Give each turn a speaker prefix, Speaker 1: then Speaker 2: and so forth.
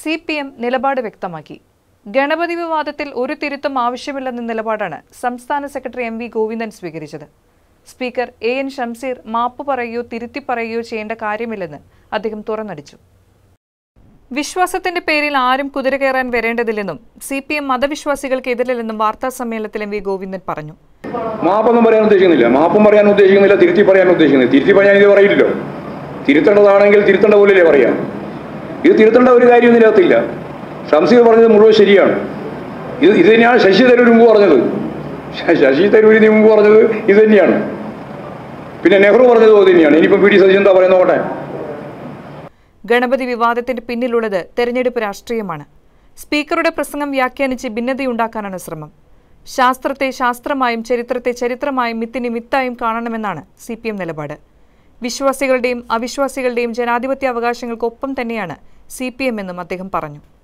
Speaker 1: C P M നിലപാട് വ്യക്തമാക്കി ഗണപതി വിവാദത്തിൽ ഒരു തിരുത്തും ആവശ്യമില്ലെന്ന നിലപാടാണ് സംസ്ഥാന സെക്രട്ടറി എം വി ഗോവിന്ദൻ സ്വീകരിച്ചത് സ്പീക്കർ എ എൻ ഷംസീർ മാപ്പ് പറയുകയോ തിരുത്തി പറയുകയോ ചെയ്യേണ്ട കാര്യമില്ലെന്ന് അദ്ദേഹം തുറന്നടിച്ചു വിശ്വാസത്തിന്റെ പേരിൽ ആരും കുതിര കയറാൻ വരേണ്ടതില്ലെന്നും സി പി എം മതവിശ്വാസികൾക്ക് എതിരില്ലെന്നും വാർത്താ സമ്മേളനത്തിൽ എം വി ഗോവിന്ദൻ പറഞ്ഞു
Speaker 2: മാപ്പൊന്നും പറയാൻ ഉദ്ദേശിക്കുന്നില്ല മാപ്പും പറയാൻ ഉദ്ദേശിക്കുന്നില്ല തിരുത്തി പറയാൻ ഉദ്ദേശിക്കുന്നില്ല തിരുത്തി പറയാൻ ഇത് പറയില്ലല്ലോ തിരുത്തേണ്ടതാണെങ്കിൽ തിരുത്തേണ്ട പോലെയല്ലേ പറയാം ഇത് തിരുത്തേണ്ട ഒരു കാര്യം ഇതിനകത്തില്ല ഷംസീർ പറഞ്ഞത് മുഴുവൻ ശരിയാണ് ഇത് ഇത് തന്നെയാണ് ശശി തരൂർ മുമ്പ് പറഞ്ഞത് ശ- ശശി തരൂരിന് മുമ്പ് പറഞ്ഞത് ഇത് തന്നെയാണ് പിന്നെ നെഹ്റു പറഞ്ഞത് അത് തന്നെയാണ് ഇനിയിപ്പം പി ഡി സതീശൻ എന്താ പറയുന്നത് നോക്കട്ടെ
Speaker 1: ഗണപതി വിവാദത്തിന്റെ പിന്നിലുള്ളത് തെരഞ്ഞെടുപ്പ് രാഷ്ട്രീയമാണ് സ്പീക്കറുടെ പ്രസംഗം വ്യാഖ്യാനിച്ച് ഭിന്നതയുണ്ടാക്കാനാണ് ശ്രമം ശാസ്ത്രത്തെ ശാസ്ത്രമായും ചരിത്രത്തെ ചരിത്രമായും മിത്തിനെ മിത്തായും കാണണമെന്നാണ് സി പി എം നിലപാട് വിശ്വാസികളുടെയും അവിശ്വാസികളുടെയും ജനാധിപത്യ അവകാശങ്ങൾക്കൊപ്പം തന്നെയാണ് സി പി എം എന്നും അദ്ദേഹം പറഞ്ഞു